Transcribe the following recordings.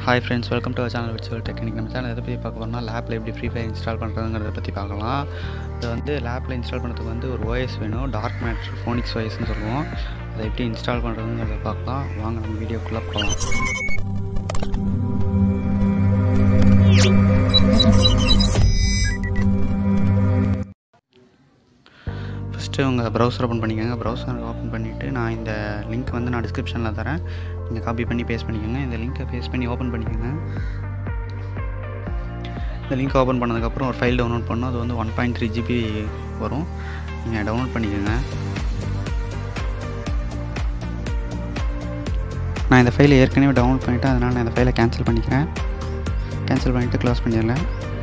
Hi friends welcome to channel virtual technique நம்ம channel எதை பற்றி பார்க்க போறோம்னா லேப்பில் எப்படி ஃப்ரீ ஃபயர் இன்ஸ்டால் பண்ணுறதுங்கிறத பற்றி பார்க்கலாம் இது வந்து லேப்பில் இன்ஸ்டால் பண்ணுறதுக்கு வந்து ஒரு ஓஎஸ் வேணும் டார்க் மேட்ரு ஃபோனிக்ஸ் ஓஎஸ்னு சொல்லுவோம் அதை எப்படி இன்ஸ்டால் பண்ணுறதுங்கிறத பார்க்கலாம் வாங்க நம்ம வீடியோக்குள்ளே போகலாம் ஃபஸ்ட்டு உங்கள் ப்ரௌசர் ஓப்பன் பண்ணிக்கோங்க ப்ரௌசர் ஓப்பன் பண்ணிவிட்டு நான் இந்த லிங்க் வந்து நான் டிஸ்கிரிப்ஷனில் தரேன் நீங்கள் காப்பி பண்ணி பேஸ்ட் பண்ணிக்கோங்க இந்த லிங்க்கை பேஸ்ட் பண்ணி ஓப்பன் பண்ணிக்கோங்க இந்த லிங்க் ஓப்பன் பண்ணதுக்கப்புறம் ஒரு ஃபைல் டவுன்லோட் பண்ணோம் அது வந்து ஒன் பாயிண்ட் த்ரீ ஜிபி வரும் நீங்கள் டவுன்லோட் பண்ணிக்கோங்க நான் இந்த ஃபைலை ஏற்கனவே டவுன்லோட் பண்ணிவிட்டேன் அதனால் நான் இந்த ஃபைலை கேன்சல் பண்ணிக்கிறேன் கேன்சல் பண்ணிவிட்டு க்ளோஸ் பண்ணிடலாம்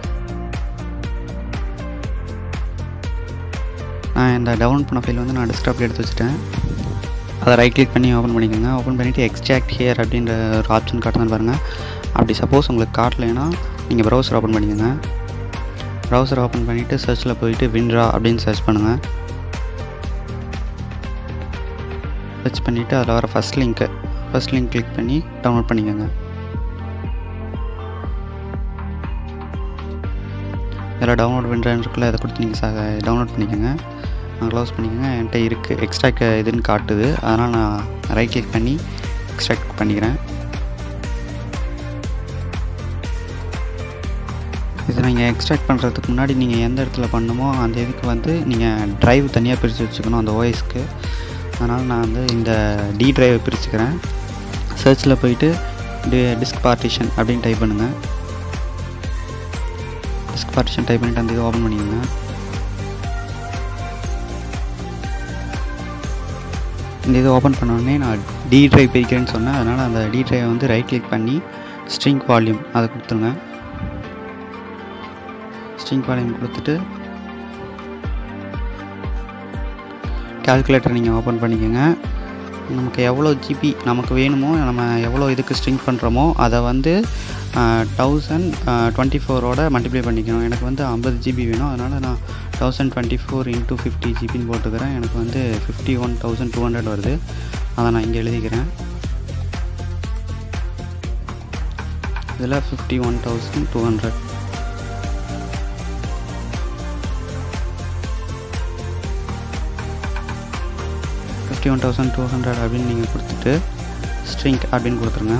நான் இந்த டவுன்லோட் பண்ண ஃபைல் வந்து நான் டெஸ்க்டாப்பில் எடுத்து வச்சுட்டேன் அதை ரைட் கிளிக் பண்ணி ஓப்பன் பண்ணிக்கோங்க ஓப்பன் பண்ணிவிட்டு எக்ஸ்ட்ராக்ட் ஹியர் அப்படின்ற ஒரு ஆப்ஷன் காட்டுதான் பாருங்கள் அப்படி சப்போஸ் உங்களுக்கு காட்டலைன்னா நீங்கள் ப்ரௌசர் ஓப்பன் பண்ணிக்கோங்க ப்ரௌசர் ஓப்பன் பண்ணிவிட்டு சர்ச்சில் போயிட்டு வின்ட்ரா அப்படின்னு சர்ச் பண்ணுங்கள் சர்ச் பண்ணிவிட்டு அதில் வர first link first link click பண்ணி டவுன்லோட் பண்ணிக்கோங்க இதில் டவுன்லோட் பண்ணுறேன்னு இருக்குல்ல அதை கொடுத்து நீங்கள் டவுன்லோட் பண்ணிக்கோங்க க்ளோஸ் பண்ணிக்கோங்க என்கிட்ட இருக்குது எக்ஸ்ட்ராக்ட் இதுன்னு காட்டுது அதனால் நான் ரைட் கிளிக் பண்ணி எக்ஸ்ட்ராக்ட் பண்ணிக்கிறேன் இது நீங்கள் எக்ஸ்ட்ராக்ட் பண்ணுறதுக்கு முன்னாடி நீங்கள் எந்த இடத்துல பண்ணுமோ அந்த இதுக்கு வந்து நீங்கள் ட்ரைவ் தனியாக பிரித்து வச்சுக்கணும் அந்த ஓஎஸ்க்கு அதனால் நான் வந்து இந்த டி ட்ரைவை பிரிச்சுக்கிறேன் சர்ச்சில் போயிட்டு டிஸ்க் பார்ட்டிஷன் அப்படின்னு டைப் பண்ணுங்கள் டிஸ்க் பார்ட்டிஷன் டைப் பண்ணிவிட்டு அந்த இதை ஓப்பன் பண்ணிக்கோங்க இந்த இதை ஓப்பன் பண்ணோடனே நான் டி ட்ரைவ் பிரிக்கிறேன்னு சொன்னேன் அதனால் அந்த டி ட்ரைவை வந்து ரைட் கிளிக் பண்ணி ஸ்ட்ரிங் வால்யூம் அதை கொடுத்துருங்க ஸ்ட்ரிங் வால்யூம் கொடுத்துட்டு கால்குலேட்டர் நீங்கள் ஓப்பன் பண்ணிக்கோங்க நமக்கு எவ்வளோ ஜிபி நமக்கு வேணுமோ நம்ம எவ்வளோ இதுக்கு ஸ்ட்ரிங் பண்ணுறோமோ அதை வந்து தௌசண்ட் டுவெண்ட்டி ஃபோரோட மல்டிப்ளை பண்ணிக்கணும் எனக்கு வந்து ஐம்பது ஜிபி வேணும் அதனால் நான் thousand twenty four into fifty ஜிபின்னு போட்டுக்கிறேன் எனக்கு வந்து fifty one thousand two hundred வருது அதை நான் இங்கே எழுதிக்கிறேன் இதில் fifty one thousand two hundred fifty one thousand two hundred அப்படின்னு நீங்கள் கொடுத்துட்டு ஸ்ட்ரிங்க் அப்படின்னு கொடுத்துருங்க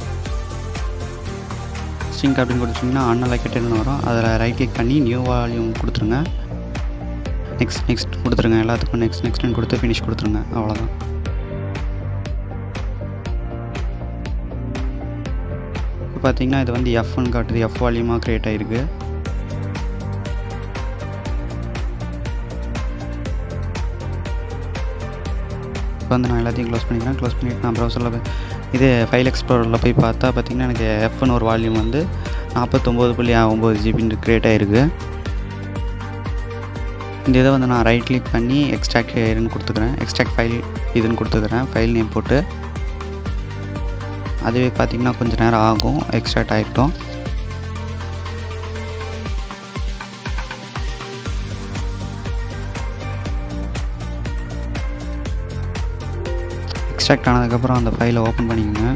ஸ்ட்ரிங்க் அப்படின்னு கொடுத்துட்டிங்கன்னா அன்அலோகேட்டட்னு வரும் அதில் ரைட் கிளிக் பண்ணி நியூ வால்யூம் கொடுத்துருங்க நெக்ஸ்ட் நெக்ஸ்ட் கொடுத்துருங்க எல்லாத்துக்கும் நெக்ஸ்ட் நெக்ஸ்ட்னு கொடுத்து ஃபினிஷ் கொடுத்துருங்க அவ்வளோதான் இப்போ பார்த்தீங்கன்னா இது வந்து எஃப்னு காட்டுது எஃப் வால்யூமாக க்ரியேட் ஆகிருக்கு இப்போ வந்து நான் எல்லாத்தையும் க்ளோஸ் பண்ணிக்கிறேன் க்ளோஸ் பண்ணிவிட்டு நான் ப்ரௌசரில் இது ஃபைல் எக்ஸ்ப்ளோரில் போய் பார்த்தா பார்த்தீங்கன்னா எனக்கு எஃப்னு ஒரு வால்யூம் வந்து நாற்பத்தொம்போது புள்ளி ஒம்பது ஜிபின்னு க்ரியேட் ஆகிருக்கு இந்த இதை வந்து நான் ரைட் கிளிக் பண்ணி எக்ஸ்ட்ராக்ட் இதுன்னு கொடுத்துக்கிறேன் எக்ஸ்ட்ராக்ட் ஃபைல் இதுன்னு கொடுத்துக்கிறேன் ஃபைல் நேம் போட்டு அதுவே பார்த்திங்கன்னா கொஞ்சம் நேரம் ஆகும் எக்ஸ்ட்ராக்ட் ஆகிட்டோம் எக்ஸ்ட்ராக்ட் ஆனதுக்கப்புறம் அந்த ஃபைலை ஓப்பன் பண்ணிக்கோங்க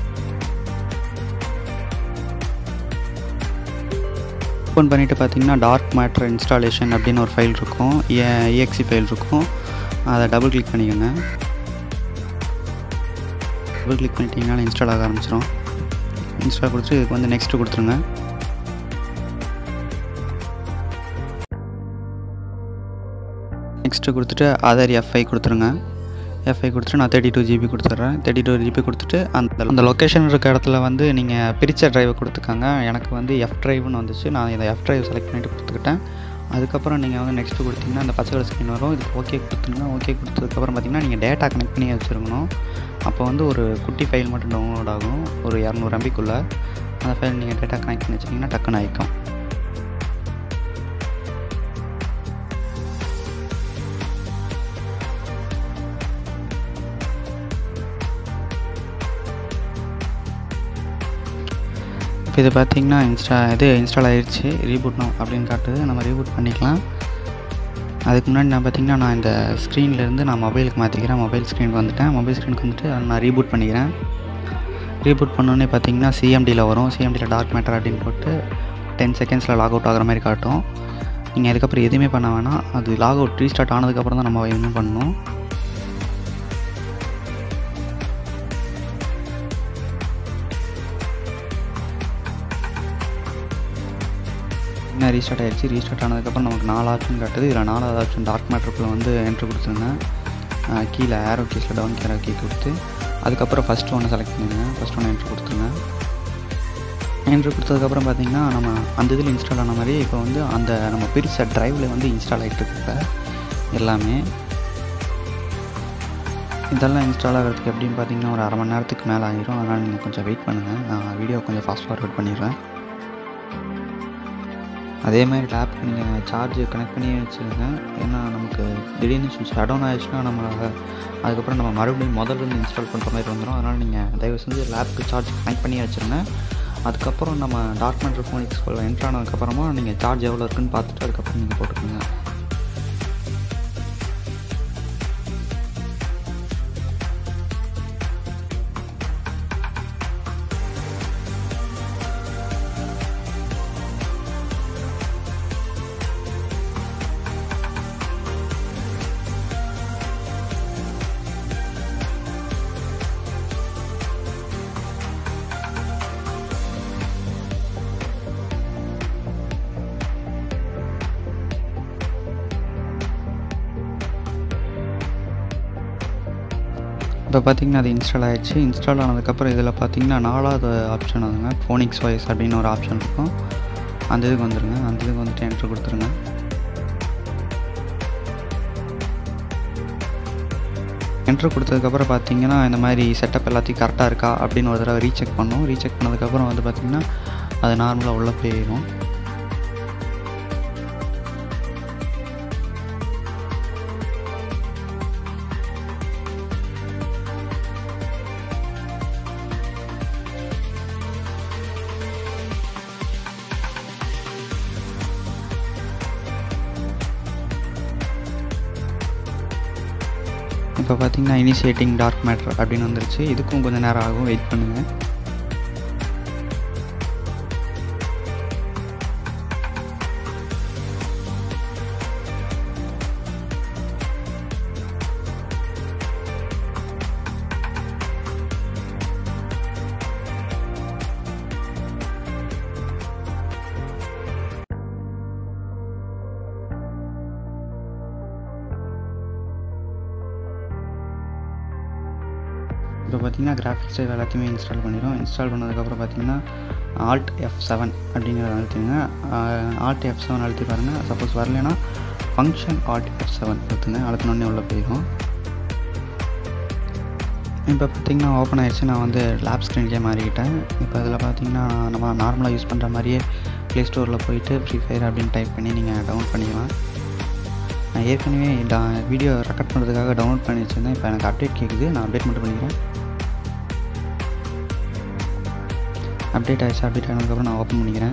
ஓப்பன் பண்ணிவிட்டு பார்த்தீங்கன்னா டார்க் மேட்ரு இன்ஸ்டாலேஷன் அப்படின்னு ஒரு ஃபைல் இருக்கும் இஎக்ஸி ஃபைல் இருக்கும் அதை டபுள் கிளிக் பண்ணிக்கோங்க டபுள் கிளிக் பண்ணிட்டீங்கன்னா இன்ஸ்டால் ஆக ஆரம்பிச்சிடும் இன்ஸ்டால் கொடுத்துட்டு இதுக்கு வந்து நெக்ஸ்ட்டு கொடுத்துருங்க நெக்ஸ்ட்டு கொடுத்துட்டு அதர் எஃப்ஐ கொடுத்துருங்க எஃப்ஐ கொடுத்துட்டு நான் தேர்ட்டி டூ ஜிபி கொடுத்துட்றேன் தேர்ட்டி டூ ஜிபி கொடுத்துட்டு அந்த அந்த லொக்கேஷன் இருக்க இடத்துல வந்து நீங்கள் பிரித்த ட்ரைவை கொடுத்துக்காங்க எனக்கு வந்து எஃப் ட்ரைவ்னு வந்துச்சு நான் இதை எஃப் ட்ரைவ் செலக்ட் பண்ணிவிட்டு கொடுத்துக்கிட்டேன் அதுக்கப்புறம் நீங்கள் வந்து நெக்ஸ்ட்டு கொடுத்தீங்கன்னா அந்த பச்சை கலர் ஸ்க்ரீன் வரும் இதுக்கு ஓகே கொடுத்துருங்க ஓகே கொடுத்ததுக்கப்புறம் பார்த்தீங்கன்னா நீங்கள் டேட்டா கனெக்ட் பண்ணி வச்சுருக்கணும் அப்போ வந்து ஒரு குட்டி ஃபைல் மட்டும் டவுன்லோட் ஆகும் ஒரு இரநூறு எம்பிக்குள்ளே அந்த ஃபைல் நீங்கள் டேட்டா கனெக்ட் பண்ணி வச்சிட்டிங்கன்னா டக்குன்னு ஆகிக்கும் இப்போ இது பார்த்திங்கன்னா இன்ஸ்டா இது இன்ஸ்டால் ஆகிடுச்சு ரீபூட் நோ அப்படின்னு காட்டுது நம்ம ரீபூட் பண்ணிக்கலாம் அதுக்கு முன்னாடி நான் பார்த்திங்கன்னா நான் இந்த ஸ்க்ரீன்லேருந்து நான் மொபைலுக்கு மாற்றிக்கிறேன் மொபைல் ஸ்க்ரீனுக்கு வந்துட்டேன் மொபைல் ஸ்க்ரீனுக்கு வந்துட்டு அதை நான் ரீபூட் பண்ணிக்கிறேன் ரீபூட் பண்ணோன்னே பார்த்தீங்கன்னா சிஎம்டியில் வரும் சிஎம்டியில் டார்க் மேட்டர் அப்படின்னு போட்டு டென் செகண்ட்ஸில் லாக் அவுட் ஆகிற மாதிரி காட்டும் நீங்கள் அதுக்கப்புறம் எதுவுமே பண்ண வேணாம் அது லாக் அவுட் ரீஸ்டார்ட் ஆனதுக்கப்புறம் தான் நம்ம எதுவுமே பண்ணணும் என்ன ரீஸ்டார்ட் ஆகிடுச்சு ரீஸ்டார்ட் ஆனதுக்கப்புறம் நமக்கு நாலு ஆப்ஷன் காட்டுது இதில் நாலாவது ஆப்ஷன் டார்க் மேட்ருக்குள்ளே வந்து என்ட்ரு கொடுத்துருங்க அஹ் கீழே ஏரோ கீஸில் டவுன் கேரோ கீ கொடுத்து அதுக்கப்புறம் ஃபஸ்ட் ஒன்று செலக்ட் பண்ணுங்க ஃபஸ்ட் ஒன்று என்ட்ரு கொடுத்துருங்க என்ட்ரு கொடுத்ததுக்கப்புறம் பார்த்தீங்கன்னா நம்ம அந்த இதில் இன்ஸ்டால் ஆன மாதிரி இப்போ வந்து அந்த நம்ம பிரிச்ச ட்ரைவில் வந்து இன்ஸ்டால் ஆகிட்டு இருக்கு இப்போ எல்லாமே இதெல்லாம் இன்ஸ்டால் ஆகிறதுக்கு எப்படின்னு பார்த்தீங்கன்னா ஒரு அரை மணி நேரத்துக்கு மேலே ஆகிரும் அதனால் நீங்கள் கொஞ்சம் வெயிட் பண்ணுங்கள் நான் வீடியோ கொஞ்சம் ஃபாஸ்ட் ஃபார்வர்ட் பண்ணிடுறேன் அதே மாதிரி லேப்க்கு நீங்கள் சார்ஜ் கனெக்ட் பண்ணி வச்சுருங்க ஏன்னா நமக்கு திடீர்னு ஷட் டவுன் ஆயிடுச்சுன்னா நம்மளால் அதுக்கப்புறம் நம்ம மறுபடியும் முதல்ல இருந்து இன்ஸ்டால் பண்ணுற மாதிரி வந்துடும் அதனால் நீங்கள் தயவு செஞ்சு லேப்க்கு சார்ஜ் கனெக்ட் பண்ணி வச்சுருங்க அதுக்கப்புறம் நம்ம டாக்குமெண்ட் ஃபோன் எக்ஸ்போல் என்ட்ரு ஆனதுக்கப்புறமா நீங்கள் சார்ஜ் எவ்வளோ இருக்குன்னு பார்த்துட்டு அதுக்கப்புறம் நீங்கள் போட்டுக்கோங்க இப்போ பார்த்தீங்கன்னா அது இன்ஸ்டால் ஆயிடுச்சு இன்ஸ்டால் ஆனதுக்கப்புறம் இதில் பார்த்தீங்கன்னா நாலாவது ஆப்ஷன் அதுங்க ஃபோனிக்ஸ் வாய்ஸ் அப்படின்னு ஒரு ஆப்ஷன் இருக்கும் அந்த இதுக்கு வந்துடுங்க அந்த இதுக்கு வந்துட்டு என்ட்ரு கொடுத்துருங்க என்ட்ரு கொடுத்ததுக்கப்புறம் பார்த்தீங்கன்னா இந்த மாதிரி செட்டப் எல்லாத்தையும் கரெக்டாக இருக்கா அப்படின்னு ஒரு தடவை ரீசெக் பண்ணோம் ரீசெக் பண்ணதுக்கப்புறம் வந்து பார்த்தீங்கன்னா அது நார்மலாக உள்ளே போயிடும் இப்போ பார்த்தீங்கன்னா இனிஷியேட்டிங் டார்க் மேட்ரு அப்படின்னு வந்துருச்சு இதுக்கும் கொஞ்சம் நேரம் ஆகும் வெயிட் பண்ணுங்கள் இப்போ பார்த்தீங்கன்னா கிராஃபிக்ஸ் ட்ரைவ் எல்லாத்தையுமே இன்ஸ்டால் பண்ணிடும் இன்ஸ்டால் பண்ணதுக்கப்புறம் பார்த்தீங்கன்னா ஆல்ட் எஃப் செவன் அப்படிங்கிறத அழுத்துங்க ஆல்ட் எஃப் செவன் அழுத்தி பாருங்கள் சப்போஸ் வரலைன்னா ஃபங்க்ஷன் ஆல்ட் எஃப் செவன் அழுத்துங்க அழுத்தினோடனே உள்ளே போயிடும் இப்போ பார்த்தீங்கன்னா ஓப்பன் ஆயிடுச்சு நான் வந்து லேப் ஸ்க்ரீன்கே மாறிக்கிட்டேன் இப்போ அதில் பார்த்தீங்கன்னா நம்ம நார்மலாக யூஸ் பண்ணுற மாதிரியே ப்ளே ஸ்டோரில் போயிட்டு ஃப்ரீ ஃபயர் அப்படின்னு டைப் பண்ணி நீங்கள் டவுன்லோட் பண்ணிக்கலாம் நான் ஏற்கனவே டா வீடியோ ரெக்கார்ட் பண்ணுறதுக்காக டவுன்லோட் பண்ணி வச்சுருந்தேன் இப்போ எனக்கு அப்டேட் கேட்குது நான் அப்டேட் மட்டும் பண்ணிக்கிறேன் அப்டேட் ஆகிடுச்சு அப்டேட் ஆனதுக்கப்புறம் நான் ஓப்பன் பண்ணிக்கிறேன்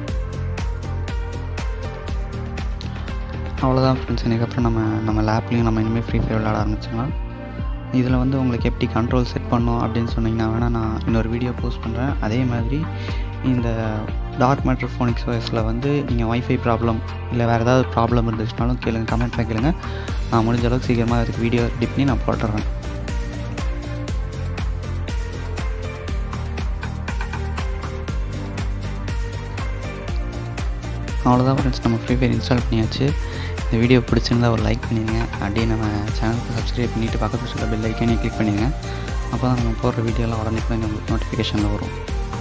அவ்வளோதான் ஃப்ரெண்ட்ஸ் இதுக்கப்புறம் நம்ம நம்ம லேப்லேயும் நம்ம இனிமேல் ஃப்ரீ ஃபயர் விளாட ஆரம்பிச்சிக்கலாம் இதில் வந்து உங்களுக்கு எப்படி கண்ட்ரோல் செட் பண்ணோம் அப்படின்னு சொன்னீங்கன்னா வேணால் நான் இன்னொரு வீடியோ போஸ்ட் பண்ணுறேன் அதே மாதிரி இந்த டார்க் மேட்ரு ஃபோனிக்ஸ் வாய்ஸில் வந்து நீங்கள் ஒய்ஃபை ப்ராப்ளம் இல்லை வேறு ஏதாவது ப்ராப்ளம் இருந்துச்சுனாலும் கேளுங்க கமெண்ட்டில் கேளுங்க நான் முடிஞ்ச அளவுக்கு சீக்கிரமாக அதுக்கு வீடியோ ரெடி பண்ணி நான் போட்டுறேன் அவ்வளோதான் ஃப்ரெண்ட்ஸ் நம்ம ஃப்ரீ ஃபயர் இன்ஸ்டால் பண்ணியாச்சு இந்த வீடியோ பிடிச்சிருந்தா ஒரு லைக் பண்ணிடுங்க அப்படியே நம்ம சேனலுக்கு சப்ஸ்கிரைப் பண்ணிவிட்டு பக்கத்தில் சொல்ல பெல் ஐக்கானே கிளிக் பண்ணிடுங்க அப்போ தான் நம்ம போடுற வீடியோலாம் உடனே உங்களுக்கு நோட்டிஃபிகேஷனில் வரும்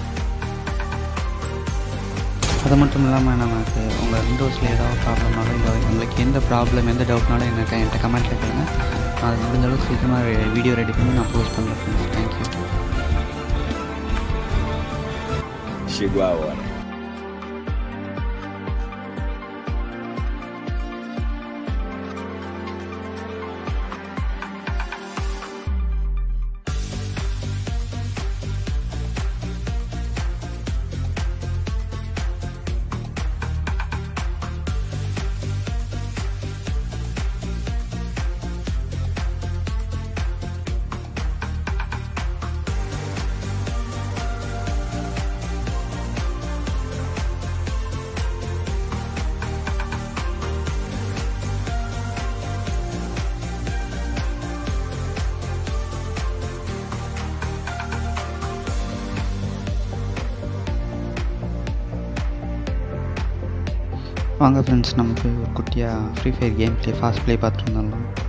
அது மட்டும் இல்லாமல் நமக்கு உங்கள் விண்டோஸில் ஏதாவது ப்ராப்ளம்னாலும் இல்லை உங்களுக்கு எந்த ப்ராப்ளம் எந்த டவுட்னாலும் எனக்கு என்கிட்ட கமெண்ட்டில் கேளுங்க நான் அது முடிஞ்ச அளவுக்கு சீக்கிரமாக வீடியோ ரெடி பண்ணி நான் போஸ்ட் பண்ணுறேன் friends thank you Chegou a hora. வாங்க ஃப்ரெண்ட்ஸ் நம்ம போய் ஒரு குட்டியாக Free Fire game play fast play பார்த்துட்டு வந்துடலாம்